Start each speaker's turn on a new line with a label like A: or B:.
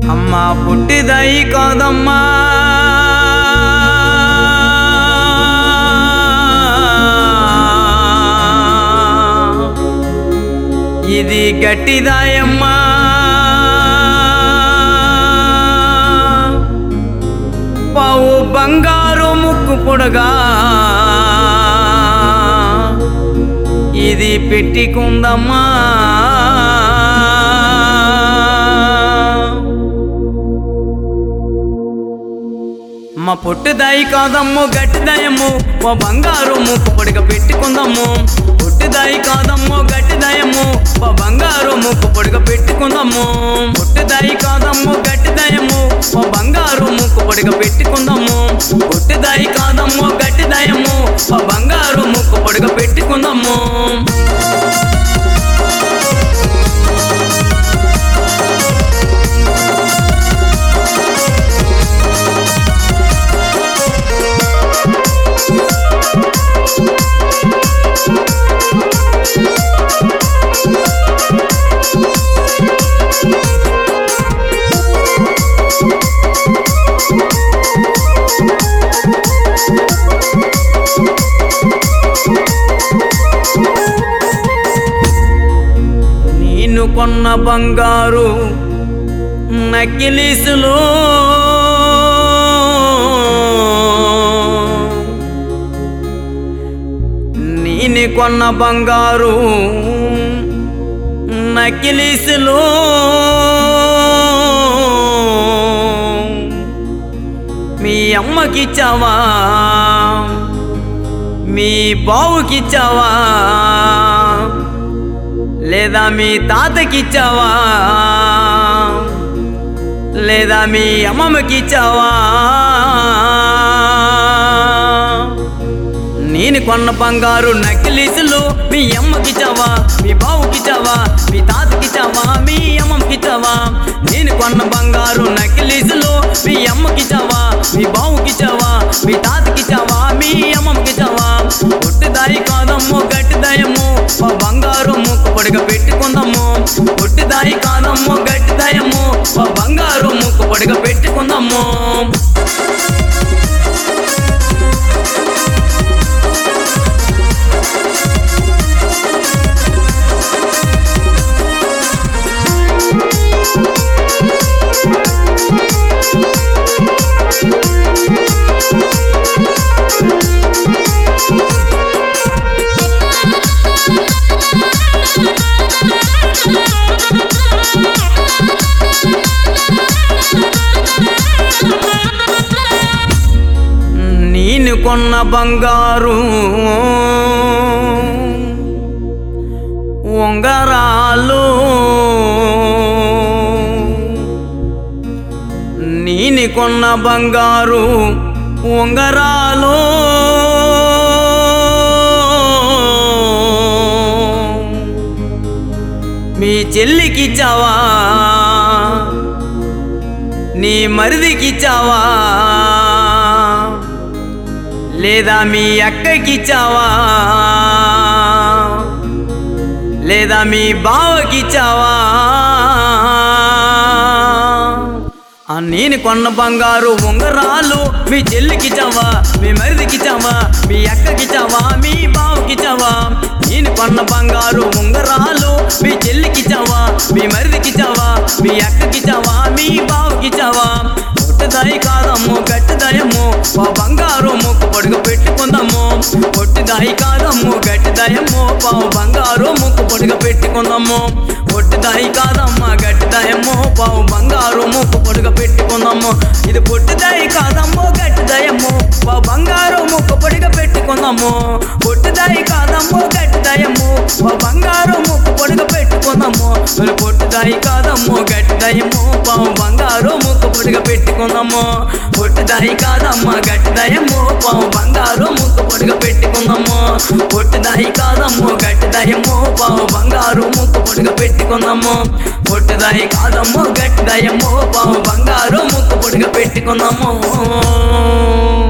A: అమ్మా పుట్టిదై కాదమ్మా ఇది గట్టిదాయమ్మా పావు బంగారు ముక్కు పొడగా ఇది పెట్టికుందమ్మా మా పొట్టుదాయి కాదమ్ము గట్టిదాయమ్ము ఓ బంగారు ముక్కు పొడిగ పెట్టుకుందాము పొట్టుదాయి కాదమ్ము గట్టిదాయమ్ము ఓ బంగారు ముక్కు పొడిగ పెట్టుకుందాము పొట్టుదాయి కాదమ్ము గట్టిదాయమ్ము ఓ బంగారు ముక్కు పొడిగ పెట్టుకుందాము పొట్టుదాయి కాదమ్ము గట్టిదాయమ్ము ఓ బంగారు ముక్కు పొడిగ పెట్టుకుందాము నేను కొన్న బంగారు నకిలీసులు నేను కొన్న బంగారు నకిలీసులు మీ అమ్మకిచ్చావా మీ బావుకిచ్చావా లేదా మీ తాతకిచ్చావా లేదా మీ అమ్మమ్మకిచ్చావా నేను కొన్న బంగారు నకిలీసులు మీ అమ్మకిచ్చావా మీ బావుకిచ్చావా మీ తాతకిచ్చావా మీ అమ్మమ్మకిచ్చావా నేను కొన్న బంగారు నకిలీసులు మీ అమ్మకిచ్చావా మీ బావుకిచ్చావా మీ తాతకిచ్చావా మీ అమ్మమ్మకిచ్చావా ఒట్టిదాయి కాదమ్మో గట్టిదాయమ్మో మా బంగారు ముక్కు పొడిగ పెట్టుకుందాము ఒట్టిదాయి కాదమ్మో గట్టిదాయమ్మో మా బంగారు ముక్కు పొడిగ పెట్టుకుందాము నేను కొన్న బంగారు ఉంగరాలు నేను కొన్న బంగారు ఉంగరాలు మీ చెల్లికిచ్చావా నీ మరిదికిచ్చావా లేదా మీ అక్కకిచ్చావా లేదా మీ బావకిచ్చావా ఆ నేను కొన్న బంగారు ఉంగరాలు మీ చెల్లికిచ్చావా మీ మరిదికిచ్చావా మీ అక్కకిచ్చావా మీ బావకిచ్చావా నేను కొన్న బంగారు ఉంగరాలు మీ చెల్లికిచ్చావా మీ మరిదికిచ్చావా మీ అక్కకిచ్చావా మీ బావకిచ్చావా పొట్టిదాయి కాదమ్ము గట్టిదాయమ్ము మా బంగారు ముక్కు పొడుగు పెట్టుకుందాము పొట్టిదాయి కాదమ్ము గట్టిదాయమ్ము పావు బంగారు ముక్కు పొడుగు పెట్టుకుందాము పొట్టిదాయి కాదమ్మ గట్టిదాయమ్ము పావు బంగారు ముక్కు పొడుగు పెట్టుకుందాము ఇది పొట్టిదాయి కాదమ్మో గట్టిదాయమ్ము పావు బంగారు ముక్కు పొడుగు పెట్టుకుందాము పొట్టిదాయి కాదమ్మో గట్టిదాయమ్ము పావు బంగారు ముక్కు పొడుగు పెట్టుకుందాము మరి పొట్టిదాయి కాదమ్మో గట్టిదాయమ్ము పావు బంగారు ముక్కు పొడుగు పెట్టుకుందాము పొట్టిదాయి కాదమ్మ గట్టిదాయమ్ము పావు బంగారు ముక్కు పొడుగు పెట్టుకుందాము పొట్టిదాయి కాదమ్ము గట్టిదాయమ్ము పావు బంగారు ముక్కు పొడుగు పెట్టుకుందాము పొట్టిదాయి కాదమ్ము గట్టిదాయమ్ము పావు బంగారు ముక్కు పొడుగు పెట్టుకుందాము